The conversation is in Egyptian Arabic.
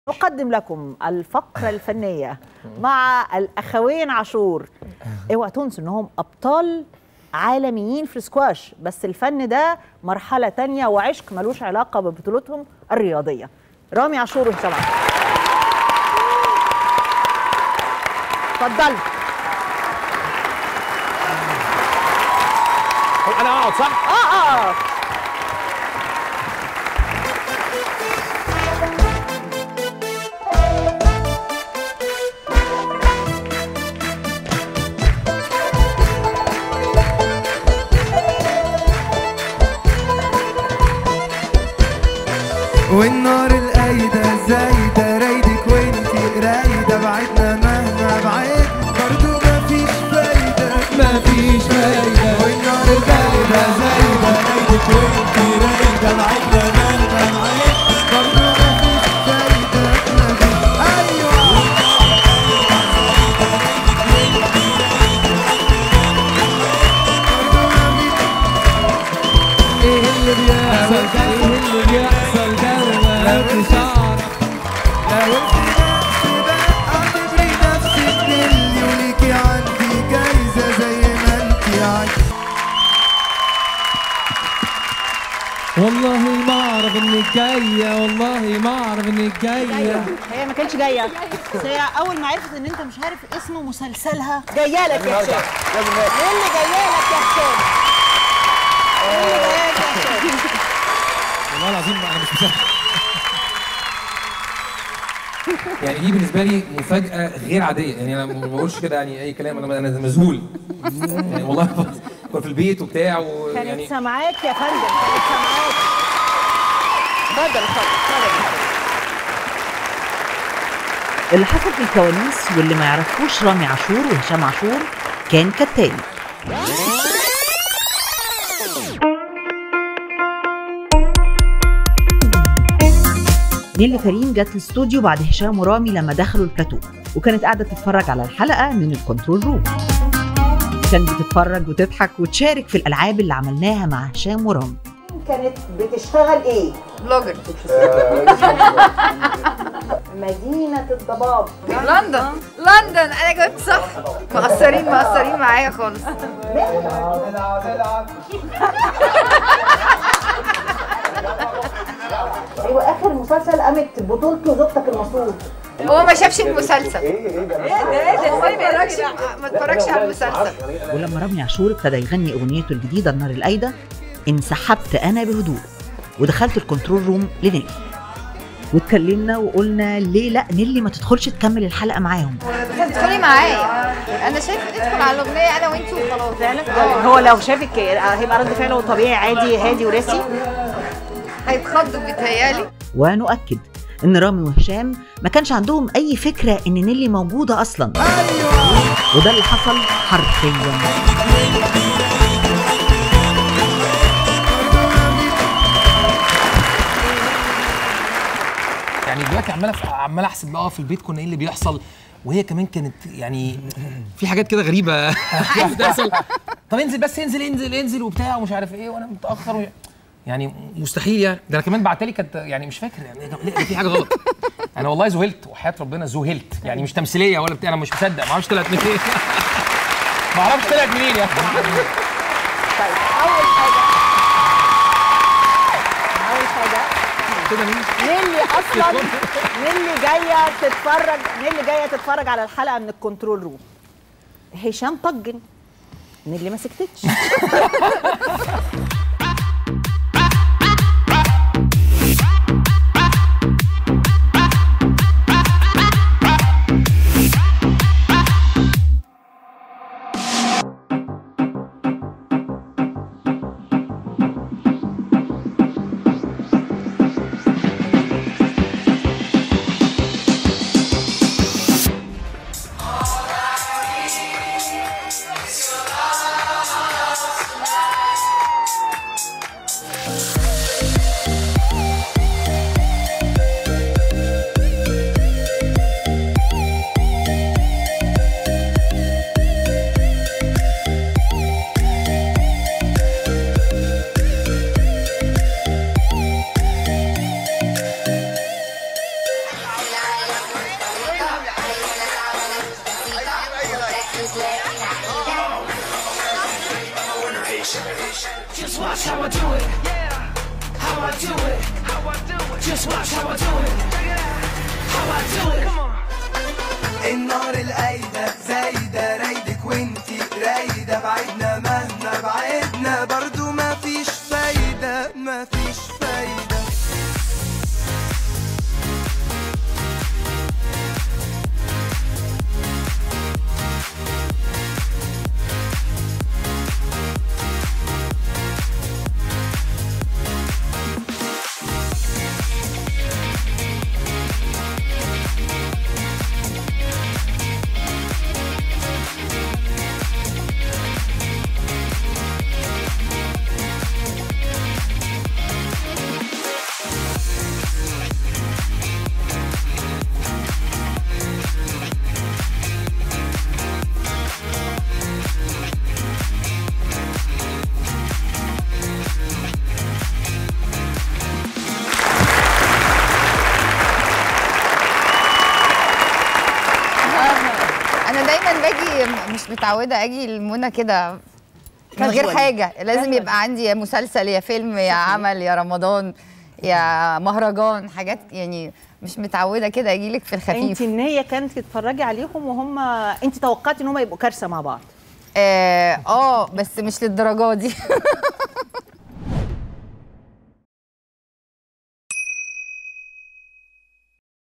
نقدم لكم الفقرة الفنية مع الأخوين عاشور اوعوا تنسوا انهم أبطال عالميين في السكواش بس الفن ده مرحلة تانية وعشق ملوش علاقة ببطولتهم الرياضية رامي عاشور وهشام عاشور اتفضل انا اقعد صح؟ اه اه والنار القايدة زايدة رايدك وانتي رايدة بعدنا مهما بعد برضو مفيش فايدة مفيش فايدة والنار القايدة زايدة رايدك وانتي رايدة بعدنا مهما بعد برضو مفيش فايدة مفيش أيوة برضو مفيش ايه اللي بيحصل ده ايه اللي بيحصل ده وما مش اعرف لو انت نفسي بقى اعتبري نفسك مني وليكي عندي جايزة زي ما انت عايزة والله ما اعرف انك جايه والله ما اعرف انك جايه هي ما كانتش جايه بس هي اول ما عرفت ان انت مش عارف اسم مسلسلها جايه لك يا هشام ايه اللي جايه لك يا هشام ايه اللي جايه لك يا هشام والله العظيم انا مش مصدق يعني دي بالنسبه لي مفاجاه غير عاديه يعني انا ما بقولش كده يعني اي كلام انا انا مذهول يعني والله كنت في البيت وبتاع كانت ويعني سامعاك يا فندم كانت سامعاك اتفضل اتفضل اتفضل اللي حصل في الكواليس واللي ما يعرفوش رامي عاشور وهشام عاشور كان كالتالي نيلي كريم جت الاستوديو بعد هشام ورامي لما دخلوا البلاتو وكانت قاعده تتفرج على الحلقه من الكنترول روم كانت بتتفرج وتضحك وتشارك في الالعاب اللي عملناها مع هشام ورامي كانت بتشتغل ايه؟ بلوجر مدينة الضباب لندن لندن انا جبت صح مقصرين مقصرين معايا خالص ايوه اخر مسلسل قامت بطولته زوجتك المفروض هو ما شافش المسلسل ايه ده ايه ده ما اتفرجش ما اتفرجش على المسلسل ولما رامي عاشور ابتدى يغني اغنيته الجديده النار القايده انسحبت انا بهدوء ودخلت الكنترول روم لنيلي واتكلمنا وقلنا ليه لا نيلي ما تدخلش تكمل الحلقه معاهم تدخلي معايا انا شايفه ندخل على الاغنيه انا وانتي وخلاص فعلا هو لو شافك هيبقى رد فعله طبيعي عادي هادي وراسي هيتخضوا بيتهيالي ونؤكد ان رامي وهشام ما كانش عندهم اي فكره ان نيلي موجوده اصلا وده اللي حصل حرفيا يعني دلوقتي عمال أف- عمال احسب بقى في البيت كنا ايه اللي بيحصل وهي كمان كانت يعني في حاجات كده غريبه بتحصل طب انزل بس انزل انزل انزل وبتاع ومش عارف ايه وانا متاخر و... يعني مستحيل يعني ده انا كمان بعتلي كانت يعني مش فاكر يعني لا، في حاجه غلط انا والله ذهلت وحياه ربنا ذهلت يعني مش تمثيليه ولا بتاع انا مش مصدق ما اعرفش طلعت منين ما اعرفش طلعت منين يا طيب اول حاجه اول حاجه كده مين نيلي اصلا نيلي جايه تتفرج نيلي جايه تتفرج على الحلقه من الكنترول روم هشام طجن نيلي ما سكتتش Just watch how I do it. How I do it. How I do it. Just watch how I do it. How I do it. Come on. النار القايدة زايدة رايدك وانتي رايدة بعدنا مهما بعدنا برضو مفيش فايدة مفيش فايدة انا دايما باجي مش متعوده اجي المنى كده من غير Casual. حاجه لازم Casual. يبقى عندي يا مسلسل يا فيلم يا عمل يا رمضان يا مهرجان حاجات يعني مش متعوده كده اجي لك في انت الخفيف ان هي كانت تتفرجي عليهم وهم انت توقعتي ان هم يبقوا كارثه مع بعض اه آه، بس مش للدرجه دي